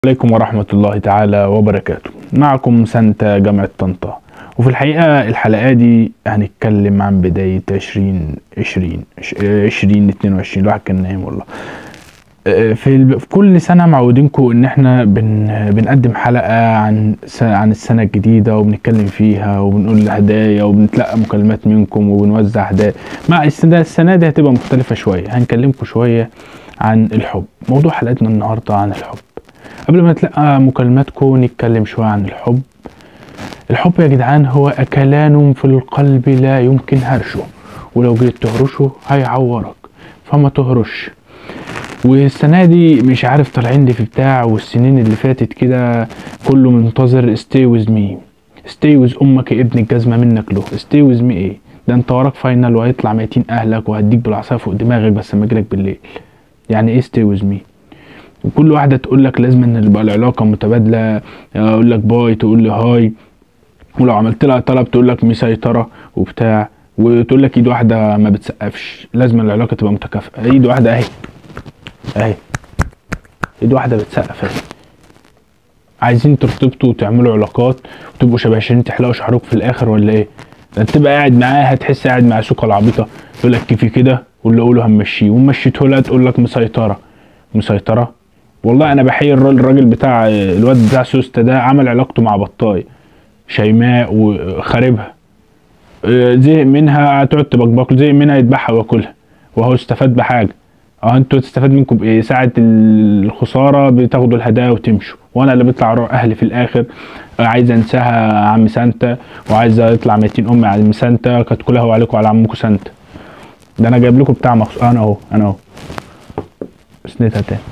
عليكم ورحمة الله تعالى وبركاته معكم سانتا جامعة طنطا وفي الحقيقة الحلقة دي هنتكلم عن بداية عشرين عشرين عشرين اتنين وعشرين الواحد كان نايم والله آه، في, ال- في كل سنة معودينكم ان احنا بن بنقدم حلقة عن س- عن السنة الجديدة وبنتكلم فيها وبنقول هدايا وبنتلقى مكالمات منكم وبنوزع هدايا مع السنة السنة دي هتبقى مختلفة شوية هنكلمكم شوية عن الحب موضوع حلقتنا النهاردة عن الحب قبل ما نتلقى مكالماتكم نتكلم شوية عن الحب الحب يا جدعان هو أكلان في القلب لا يمكن هرشه ولو جيت تهرشه هيعورك فما تهرش والسنة دي مش عارف طالعين لي في بتاع والسنين اللي فاتت كده كله منتظر stay with me stay with امك يا ابن الجزمة منك له stay with me ايه ده انت وراك فاينل وهيطلع ميتين اهلك وهديك بالعصاية فوق دماغك بس لما اجيلك بالليل يعني ايه stay with me وكل واحدة تقول لك لازم ان يبقى العلاقة متبادلة اقول لك باي تقول لي هاي ولو عملت لها طلب تقول لك مسيطرة وبتاع وتقول لك ايد واحدة ما بتسقفش لازم العلاقة تبقى متكافئة ايد واحدة اهي اهي ايد واحدة بتسقف اهي عايزين ترتبطوا وتعملوا علاقات وتبقوا شبه عشان تحلقوا شعركم في الاخر ولا ايه ده انت تبقى قاعد معاها هتحس قاعد مع سوكا العبيطة يقول لك كيفي كده واللي اقوله همشيه ومشيته لها تقول لك مسيطرة مسيطرة والله انا بحيي الراجل الراجل بتاع الواد بتاع سوسته ده عمل علاقته مع بطاي شيماء وخاربها آه، زهق منها هتقعد تبكبك زهق منها يذبحها وياكلها وهو استفاد بحاجه اه انتوا تستفاد منكم بايه ساعه الخساره بتاخدوا الهدايا وتمشوا وانا اللي بيطلع روح اهلي في الاخر آه، عايز انساها عم سانتا وعايز يطلع ميتين امي على عم سانتا كانت كلها وعليكم على عمكم سانتا ده انا جايب لكم بتاع مخصوص انا اهو انا اهو سنيتها تاني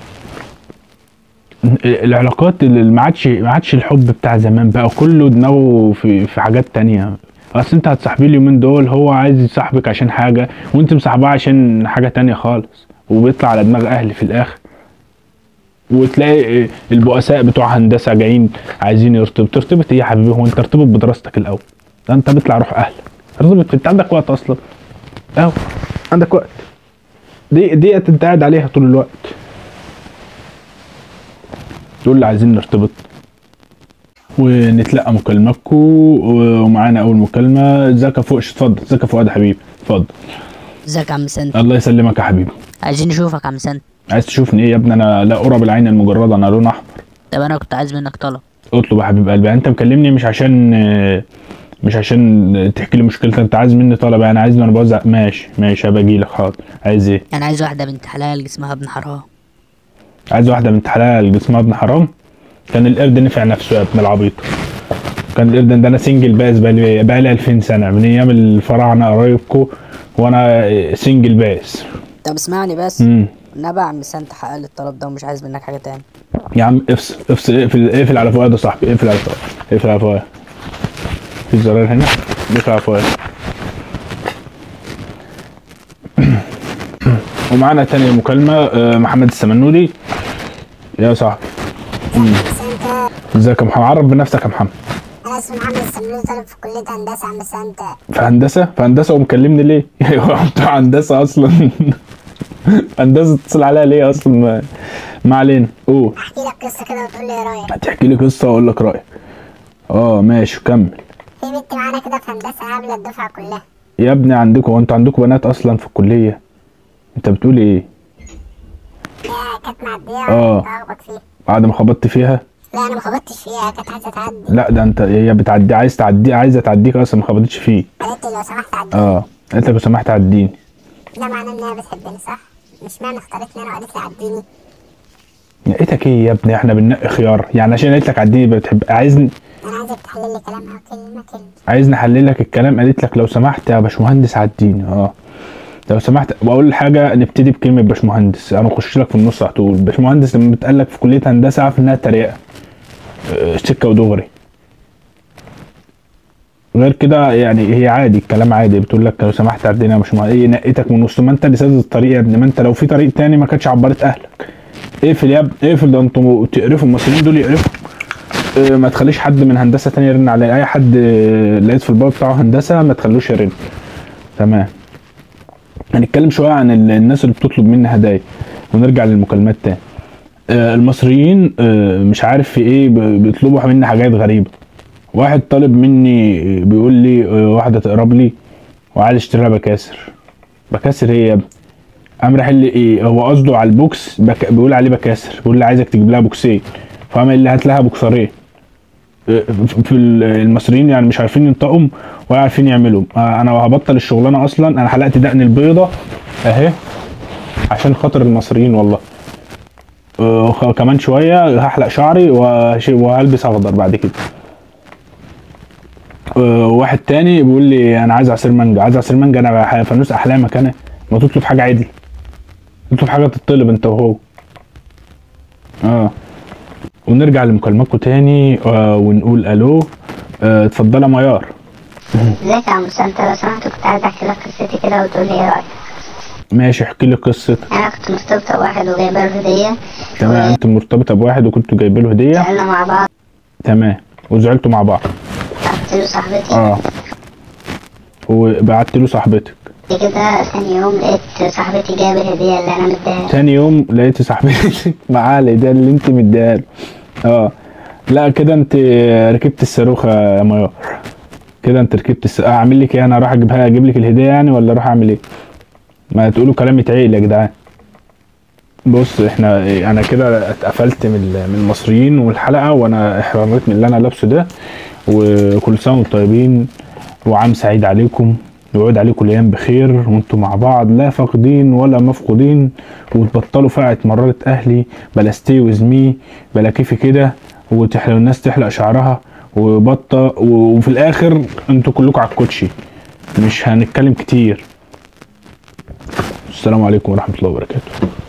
العلاقات اللي ما عادش ما عادش الحب بتاع زمان بقى كله دماغه في في حاجات تانية اصل انت هتصاحبيه اليومين دول هو عايز يصاحبك عشان حاجة وانت مصاحباه عشان حاجة تانية خالص وبيطلع على دماغ اهلي في الاخر وتلاقي البؤساء بتوع هندسة جايين عايزين يرتبط ترتبط ايه يا حبيبي هو انت ارتبط بدراستك الاول ده انت بيطلع روح اهلك ارتبط انت عندك وقت اصلا اهو عندك وقت دي دي انت قاعد عليها طول الوقت تقول لي عايزين نرتبط ونتلقى مكالماتكم ومعانا اول مكالمه ازيك يا فوقش اتفضل ازيك يا فؤاد يا حبيبي اتفضل ازيك يا عم سنت الله يسلمك يا حبيبي عايزين نشوفك يا عم سنت عايز تشوفني ايه يا ابني انا لا قرب العين المجرده انا لون احمر طب انا كنت عايز منك طلب اطلب يا حبيب قلبي انت مكلمني مش عشان مش عشان تحكي لي مشكلتك انت عايز مني طلب يعني عايزني انا بوزع ماشي ماشي هبقى اجي لك حاضر عايز ايه انا عايز واحده بنت حلال جسمها ابن حرام عايز واحده بنت حلال جسمها ابن حرام كان القرد نفع نفسه يا ابن العبيط كان القرد ده انا سنجل باس بقالي بقالي 2000 سنه من ايام الفراعنه قرايبكم وانا سنجل باس طب اسمعني بس امم نبع عم سنت حقق لي الطلب ده ومش عايز منك حاجه تاني يا عم افصل افصل اقفل اقفل على فؤاد يا صاحبي اقفل على فؤاد اقفل على فؤاد في زرار هنا اقفل على فؤاد ومعانا تاني مكالمة آه، محمد السمنودي يا صاحبي مم. ازيك يا محمد عرف بنفسك يا محمد انا اسمي محمد السمنود طالب في كليه هندسه عم سانتا في هندسة في هندسة ومكلمني ليه؟ هو بتوع هندسة أصلا هندسة تتصل عليها ليه أصلا ما, ما علينا قول احكي لك قصه كده وتقول لي ايه رايك هتحكي لي قصة وأقول لك رأيك اه ماشي كمل في بنت معانا كده في هندسه قابله الدفعه كلها يا ابني عندكم هو انتوا عندكم بنات اصلا في الكليه انت بتقول ايه هي كانت معديه آه. وكنت اخبط فيها بعد ما خبطت فيها لا انا ما خبطتش فيها كانت عايزه تعدي لا ده انت هي بتعدي عايز تعدي عايزه تعديك اصلا ما خبطتش فيه قالت لي لو سمحت عدي اه قالت لك لو سمحت عديني ده معناه ان هي بتحبني صح مش معنى اختارتني انا وقالت لي عديني لقيتك ايه يا ابني احنا بننقي خيار يعني عشان قالت لك عديني بتحب عايزني انا عايزك تحلل لي كلامها كلمه كلمه عايز نحلل لك الكلام قالت لك لو سمحت يا باشمهندس عديني اه لو سمحت واقول حاجه نبتدي بكلمه باشمهندس انا اخش لك في النص على طول باشمهندس لما بتقال لك في كليه هندسه عارف انها تريقه آه، سكه ودغري غير كده يعني هي عادي الكلام عادي بتقول لك لو سمحت عدينا مش مه... ايه نقيتك من النص ما انت اللي سادد الطريق يا ابني ما انت لو في طريق تاني ما كانتش عبرت اهلك اقفل يا ابني اقفل ده انتوا تقرفوا المصريين دول يقرفوا اه، ما تخليش حد من هندسه تاني يرن عليا اي حد اه، لقيت في الباب بتاعه هندسه ما تخلوش يرن تمام هنتكلم شويه عن ال- الناس اللي بتطلب مني هدايا ونرجع للمكالمات تاني آه، المصريين آه، مش عارف في ايه ب- بيطلبوا مني حاجات غريبه واحد طالب مني آه، بيقول لي آه، واحده تقرب لي وعايز اشتري لها بكاسر بكاسر ايه يا ابني قام راح قال لي ايه هو قصده على البوكس بك... بيقول عليه بكاسر بيقول لي عايزك تجيب لها بوكسين فقام قال لي هات لها بوكسرين آه، في ال- المصريين يعني مش عارفين ينطقوا ولا عارفين يعملوا آه، انا هبطل الشغلانه اصلا انا حلقت دقن البيضه اهي عشان خاطر المصريين والله آه، خ- كمان شويه هحلق شعري وهش- وهلبس اخضر بعد كده آه، واحد تاني بيقول لي انا عايز عصير مانجا عايز عصير مانجا انا بح- فانوس احلامك انا ما تطلب حاجه عدل تطلب حاجه تطلب انت وهو اه ونرجع لمكالماتكم تاني آه ونقول الو آه، اتفضلي يا ميار ازيك يا عم سانتا لو سمحت كنت عايز احكي لك قصتي كده وتقول لي ايه رايك ماشي احكي لي قصتك انا كنت مرتبطه بواحد وجايبه له هديه تمام انت مرتبطه بواحد وكنتوا جايبه له هديه وزعلنا مع بعض تمام وزعلتوا مع بعض قلت له صاحبتي اه وبعت له صاحبتك كده ثاني يوم لقيت صاحبتي جايبه الهديه اللي انا مديها لها. تاني يوم لقيت صاحبتك معاها الهديه اللي انت مديها له اه لا كده انت ركبت الصاروخ يا ميار كده انت ركبت الس... اعمل لك ايه انا اروح اجيبها اجيب لك الهديه يعني ولا اروح اعمل ايه ما تقولوا كلام يتعقل يا جدعان بص احنا انا كده اتقفلت من ال- من المصريين والحلقه وانا احرمت من اللي انا لابسه ده وكل سنه وانتم طيبين وعام سعيد عليكم ويعود عليكم الايام بخير وانتم مع بعض لا فاقدين ولا مفقودين وتبطلوا فقعة مرارة اهلي بلا ستي ويز مي بلا كيفي كده وتحلق الناس تحلق شعرها وبطة وفي الاخر انتوا كلكم على الكوتشي مش هنتكلم كتير السلام عليكم ورحمة الله وبركاته